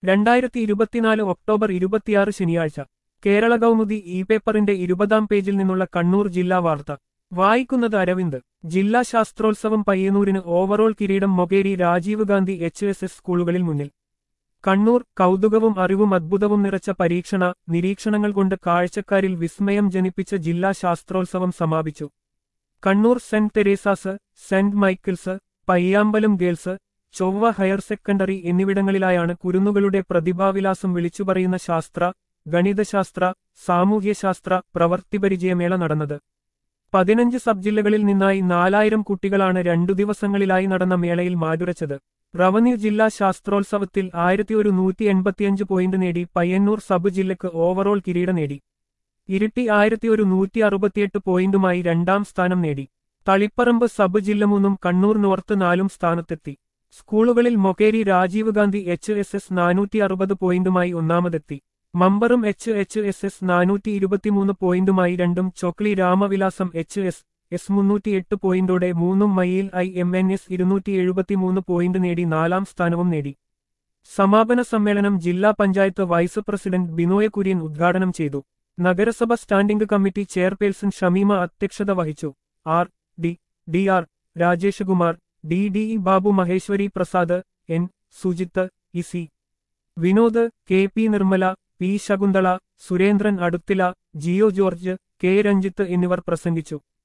രണ്ടായിരത്തി ഇരുപത്തിനാല് ഒക്ടോബർ ഇരുപത്തിയാറ് ശനിയാഴ്ച കേരള കൗമുദി ഇ പേപ്പറിന്റെ ഇരുപതാം പേജിൽ നിന്നുള്ള കണ്ണൂർ ജില്ലാ വാർത്ത വായിക്കുന്നത് അരവിന്ദ് ജില്ലാ ശാസ്ത്രോത്സവം പയ്യന്നൂരിന് ഓവറോൾ കിരീടം Mokeri Rajiv Gandhi H S S സ്കൂളുകളിൽ മുന്നിൽ കണ്ണൂർ കൗതുകവും അറിവും അദ്ഭുതവും നിറച്ച പരീക്ഷണ നിരീക്ഷണങ്ങൾ കൊണ്ട് കാഴ്ചക്കാരിൽ വിസ്മയം ജനിപ്പിച്ച ജില്ലാ ശാസ്ത്രോത്സവം സമാപിച്ചു Kannur saint Teresa's saint Michael's Payyambalam girls Chovva higher secondary എന്നിവിടങ്ങളിലായാണ് കുരുന്നുകളുടെ പ്രതിഭാവിലാസം വിളിച്ചുപറയുന്ന ശാസ്ത്ര ഗണിതശാസ്ത്ര സാമൂഹ്യശാസ്ത്ര പ്രവർത്തിപരിചയമേള നടന്നത് പതിനഞ്ച് സബ് ജില്ലകളിൽ നിന്നായി നാലായിരം കുട്ടികളാണ് രണ്ടു ദിവസങ്ങളിലായി നടന്ന മേളയിൽ മാറ്റുരച്ചത് റവന്യൂ ജില്ലാ ശാസ്ത്രോത്സവത്തിൽ ആയിരത്തി ഒരു നൂറ്റി എൺപത്തിയഞ്ച് പോയിന്റ് നേടി പയ്യന്നൂർ സബ് ജില്ലക്ക് ഓവറോൾ കിരീടം നേടി ഇരിട്ടി ആയിരത്തി ഒരു നൂറ്റി അറുപത്തിയെട്ട് പോയിന്റുമായി രണ്ടാം സ്ഥാനം നേടി തളിപ്പറമ്പ് സബ് ജില്ല മൂന്നും കണ്ണൂർ നോർത്ത് നാലും സ്ഥാനത്തെത്തി സ്കൂളുകളിൽ Mokeri Rajiv Gandhi H S S നാനൂറ്റി അറുപത് പോയിന്റുമായി ഒന്നാമതെത്തി മമ്പറും എച്ച് എച്ച് എസ് എസ് നാനൂറ്റി ഇരുപത്തിമൂന്ന് പോയിന്റുമായി രണ്ടും Chokli Ramavilasam H S S മുന്നൂറ്റി എട്ട് പോയിന്റോടെ മൂന്നും മയിൽ ഐ എം എൻ എസ് ഇരുന്നൂറ്റി എഴുപത്തിമൂന്ന് പോയിന്റ് നേടി നാലാം സ്ഥാനവും നേടി സമാപന സമ്മേളനം ജില്ലാ പഞ്ചായത്ത് വൈസ് പ്രസിഡന്റ് ബിനോയ് കുര്യൻ ഉദ്ഘാടനം ചെയ്തു നഗരസഭ സ്റ്റാൻഡിംഗ് കമ്മിറ്റി ചെയർപേഴ്സൺ ഷമീമ അധ്യക്ഷത വഹിച്ചു R D D R Rajeshkumar D D E Babu Maheswari Prasad N Sujith E C Vinod K P Nirmala P Shakuntala Surendran Aduthila Jio George K Ranjith എന്നിവർ പ്രസംഗിച്ചു